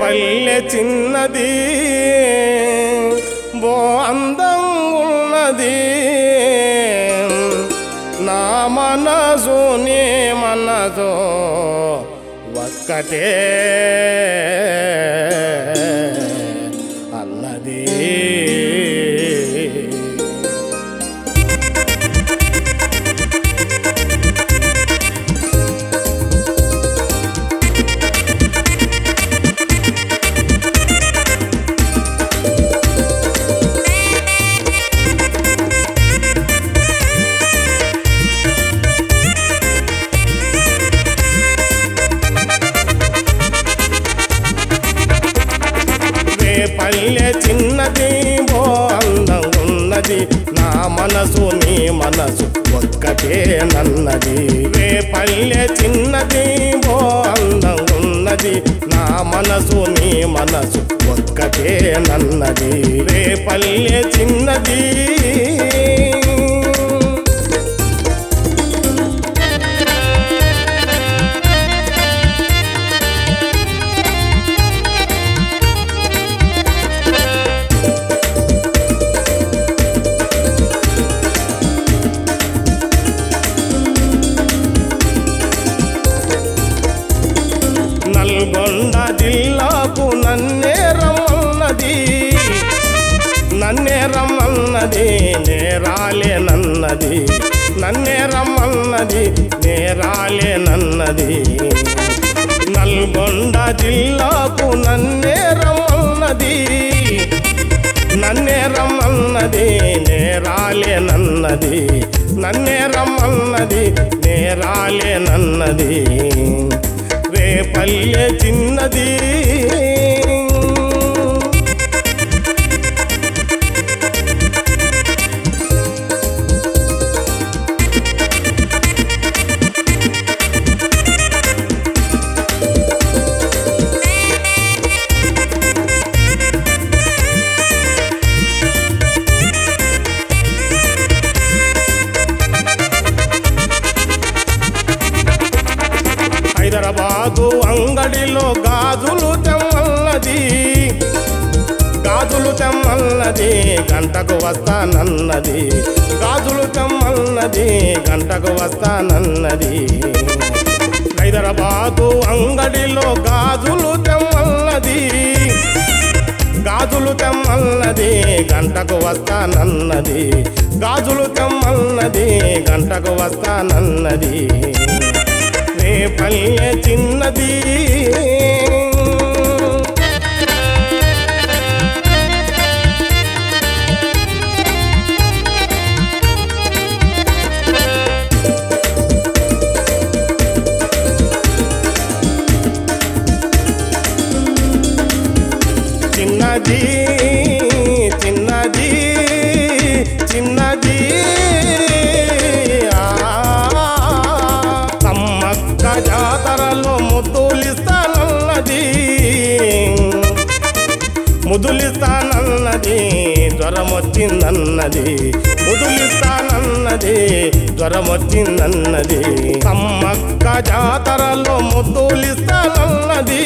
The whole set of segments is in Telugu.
పల్లె చిన్నది బో అందం ఉన్నది నా మనసు నీ మనసు ఒక్కటే అన్నది రే పల్లె చిన్నది బో అందం ఉన్నది నా మనసు నీ మనసు ఒక్కటే నన్నది రే పల్లె చిన్నది బో అందం ఉన్నది నా మనసు నీ మనసు ఒక్కటే నన్నది రే పల్లె చిన్నది నల్గొండ జిల్లాకు నన్నే రమ్మన్నది నన్నే రమ్మన్నది నేరాలే నన్నది నన్నే రమ్మన్నది నేరాలే నన్నది నల్గొండ జిల్లాకు నన్నే రమ్మన్నది నన్నే రమ్మన్నది నేరాలే నన్నది నన్నే రమ్మన్నది నేరాలే నన్నది రే పల్లె చిన్నది హైదరాబాదు అంగడిలో గాజులు తెమ్మన్నది గాజులు తెమ్మన్నది గంటకు వస్తానన్నది గాజులు తెమ్మన్నది గంటకు వస్తానన్నది హైదరాబాదు అంగడిలో గాజులు తెమ్మన్నది గాజులు తెమ్మన్నది గంటకు వస్తానన్నది గాజులు తెమ్మన్నది గంటకు వస్తానన్నది రే పల్లె చిన్నది చిన్నది చిన్నది చిన్నది ఆ, సమ్మక్క జాతరలో ముద్దులిస్తానన్నది ముదులిస్తానన్నది జ్వరం వచ్చిందన్నది ముదులిస్తానన్నది జ్వరం వచ్చిందన్నది సమ్మక్క జాతరలో ముద్దులిస్తానన్నది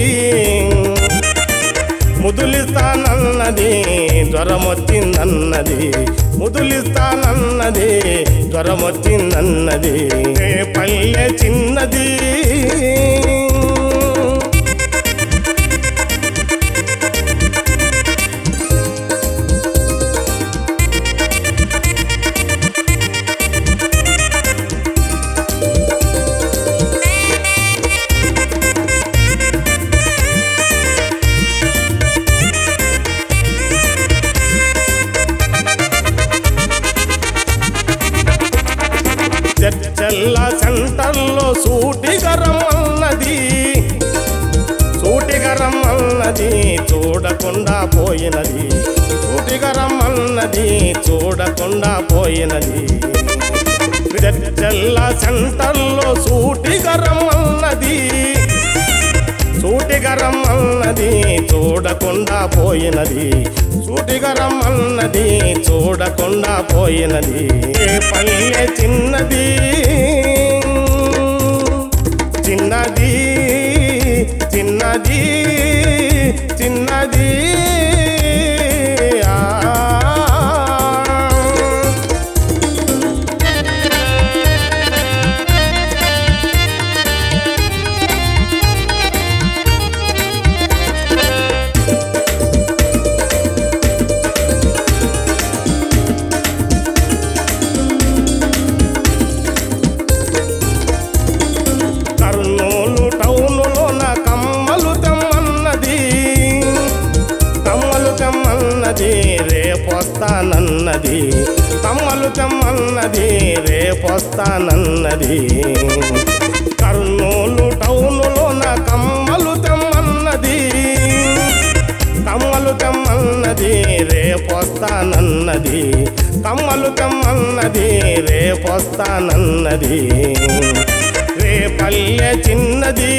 ముదులిస్తానన్నది జ్వరం వచ్చిందన్నది ముదులిస్తానన్నది జ్వరం వచ్చిందన్నది ఏ పల్లె చిన్నది చర్చల్ల సెంటర్లో సూటిగరం అన్నది సూటిగరం అన్నది చూడకుండా పోయినది సూటిగరం అన్నది చూడకుండా పోయినది చర్చల్ల సెంటర్లో సూటిగరం అన్నది సూటిగరం అన్నది చూడకుండా పోయినది సూటిగరం అన్నది చూడకుండా పోయినది ఏ పల్లె చిన్నది చిన్నది చిన్నది తెమ్మన్నది రేపొస్తానన్నది కర్నూలు టౌనులో నా కమ్మలు తెమ్మన్నది కమ్మలు తెమ్మన్నది రేపొస్తానన్నది కమ్మలు తెమ్మన్నది రేపొస్తానన్నది రేపల్లె చిన్నది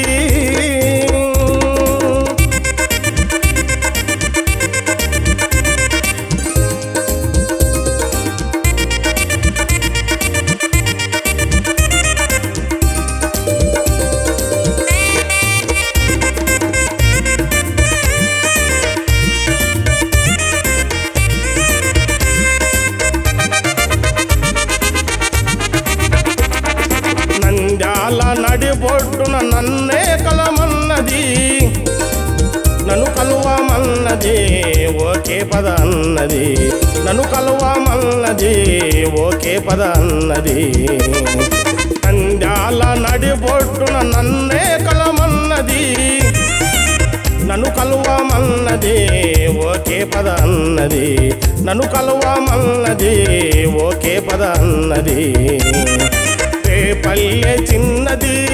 నంద్యాల నడిబొడ్డున నన్నే కలమన్నది నన్ను కలువమన్నది ఓకే పద అన్నది నన్ను కలువమన్నది ఓకే పద అన్నది నంద్యాల నడిబొడ్డున నన్నే కలమన్నది నన్ను కలువమన్నది ఓకే పద అన్నది నన్ను కలువమన్నది ఓకే పద అన్నది రేపల్లె చిన్నది